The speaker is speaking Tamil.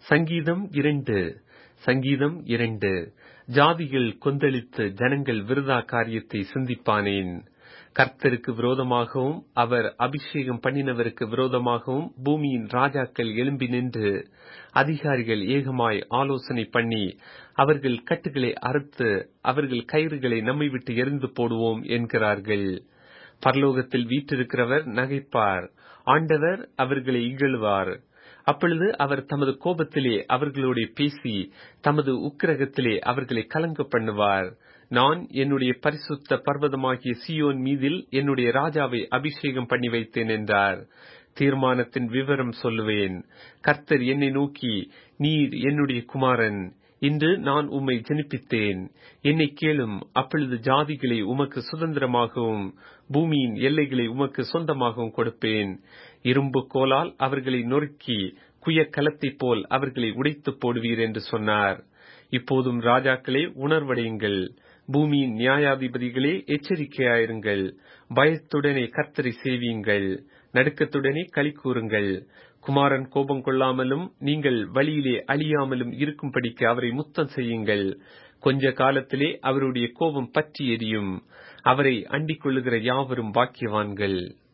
சங்கீதம் இரண்டு சங்கீதம் இரண்டு ஜாதிகள் கொந்தளித்து ஜனங்கள் விருதா காரியத்தை சிந்திப்பானேன் கர்த்தருக்கு விரோதமாகவும் அவர் அபிஷேகம் பண்ணினவருக்கு விரோதமாகவும் பூமியின் ராஜாக்கள் எழும்பி நின்று அதிகாரிகள் ஏகமாய் ஆலோசனை பண்ணி அவர்கள் கட்டுகளை அறுத்து அவர்கள் கயிறுகளை நம்மை விட்டு எரிந்து போடுவோம் என்கிறார்கள் பரலோகத்தில் வீற்றிருக்கிறவர் நகைப்பார் ஆண்டவர் அவர்களை இகழுவார் அப்பொழுது அவர் தமது கோபத்திலே அவர்களோட பேசி தமது உக்கிரகத்திலே அவர்களை கலங்க பண்ணுவார் நான் என்னுடைய பரிசுத்த பர்வதமாகிய சியோன் மீதில் என்னுடைய ராஜாவை அபிஷேகம் பண்ணி வைத்தேன் என்றார் தீர்மானத்தின் விவரம் சொல்லுவேன் கர்த்தர் என்னை நோக்கி நீர் என்னுடைய குமாரன் இன்று நான் உம்மை ஜனிப்பித்தேன் என்னை கேளும் அப்பொழுது ஜாதிகளை உமக்கு சுதந்திரமாகவும் பூமியின் எல்லைகளை உமக்கு சொந்தமாகவும் கொடுப்பேன் இரும்பு கோலால் அவர்களை நொறுக்கி குய கலத்தைப் போல் அவர்களை உடைத்து போடுவீர் என்று சொன்னார் இப்போதும் ராஜாக்களே உணர்வடையுங்கள் பூமியின் நியாயாதிபதிகளே எச்சரிக்கையாயிருங்கள் பயத்துடனே கர்த்தரை சேவியுங்கள் நடுக்கத்துடனே களி கூறுங்கள் குமாரன் கோபம் கொள்ளாமலும் நீங்கள் வழியிலே அழியாமலும் இருக்கும்படிக்கு அவரை முத்தம் செய்யுங்கள் கொஞ்ச காலத்திலே அவருடைய கோபம் பற்றி எரியும் அவரை அண்டிக் கொள்ளுகிற யாவரும் பாக்கியவான்கள்